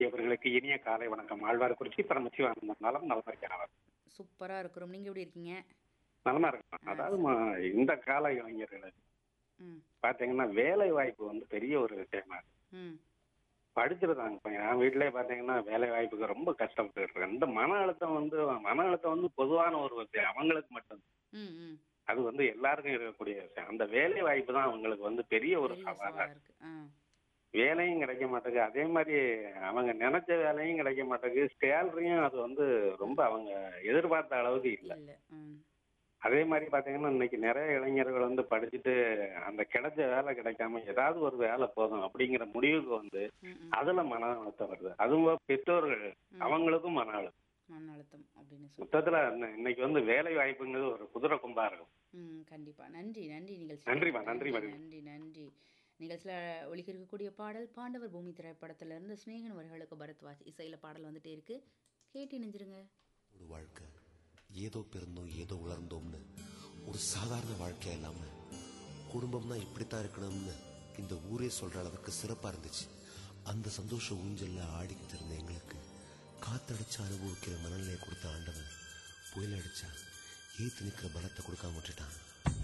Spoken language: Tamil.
அவர்களுக்கு இனிய காலை வணக்கம் ஆழ்வார்குறிச்சி பரமசிவானந்தம் நலம் நலமா இருக்கிறார் சூப்பரா இருக்கிறோம் நீங்க எப்படி இருக்கீங்க நலமா இருக்கலாம் அதாவது ம- இந்த கால இளைஞர்களுக்கு ம் பாத்தீங்கன்னா வேலை வாய்ப்பு வந்து பெரிய ஒரு விஷயமா இருக்கு ம் படிச்சிருந்தாங்க இப்ப என் வீட்லயே பாத்தீங்கன்னா வேலை வாய்ப்புக்கு ரொம்ப கஷ்டப்பட்டு இருக்காங்க இந்த மன அழுத்தம் வந்து மன அழுத்தம் வந்து பொதுவான ஒரு விஷயம் அவங்களுக்கு மட்டும் ம் ம் அது வந்து எல்லாருக்கும் இருக்கக்கூடிய விஷயம் அந்த வேலை வாய்ப்பு தான் அவங்களுக்கு வந்து பெரிய ஒரு பெரிய சவாலா சவாலா இருக்கு. இருக்கு ஆ வேலையும் கிடைக்க மாட்டேங்குது அதே மாதிரி அவங்க நினைச்ச வேலையும் கிடைக்க மாட்டேங்குது சேலரியும் அது வந்து ரொம்ப அவங்க எதிர்பார்த்த அளவுக்கு இல்லை இல்ல ம் அதே மாதிரி பாத்தீங்கன்னா இன்னைக்கு நிறைய இளைஞர்கள் வந்து படிச்சுட்டு அந்த கிடைச்ச வேலை கிடைக்காம ஏதாவது ஒரு வேலை போதும் அப்படிங்கிற முடிவுக்கு வந்து ம் ம் அதுல மன அழுத்தம் வருது அதுவும் பெற்றோர்கள் அவங்களுக்கும் மன அழுத்தம் மன அழுத்தம் அப்படின்னு சொல்லி மொத்தத்துல இன்ன- இன்னைக்கு வந்து வேலை வாய்ப்புங்கிறது ஒரு குதிரை கும்பா இருக்கும் ம் கண்டிப்பா நன்றி நன்றி நிகழ்ச்சி நன்றிம்மா, நன்றி, மதி. நன்றி நன்றி நிகழ்ச்சியில் ஒலிக்க இருக்கக்கூடிய பாடல் பாண்டவர் பூமி திரைப்படத்துல இருந்து ஸ்நேகன் அவர்களுக்கு பரத்வாஜ் இசையில பாடல் வந்துட்டே இருக்கு கேட்டு நெஞ்சிருங்க ஒரு வாழ்க்கை ஏதோ பிறந்தோம் ஏதோ வளர்ந்தோம்னு ஒரு சாதாரண வாழ்க்கையா இல்லாம குடும்பம்னா இப்படித்தான் இருக்கணும்னு இந்த ஊரே சொல்ற அளவுக்கு சிறப்பா இருந்துச்சு அந்த சந்தோஷ ஊஞ்சல்ல ஆடிக்கிட்டு இருந்த எங்களுக்கு காத்தடிச்சு அனுபவிக்கிற மனநிலையை கொடுத்த ஆண்டவன் புயல் அடிச்சா ஏத்து நிக்கிற பலத்தை கொடுக்காம விட்டுட்டான்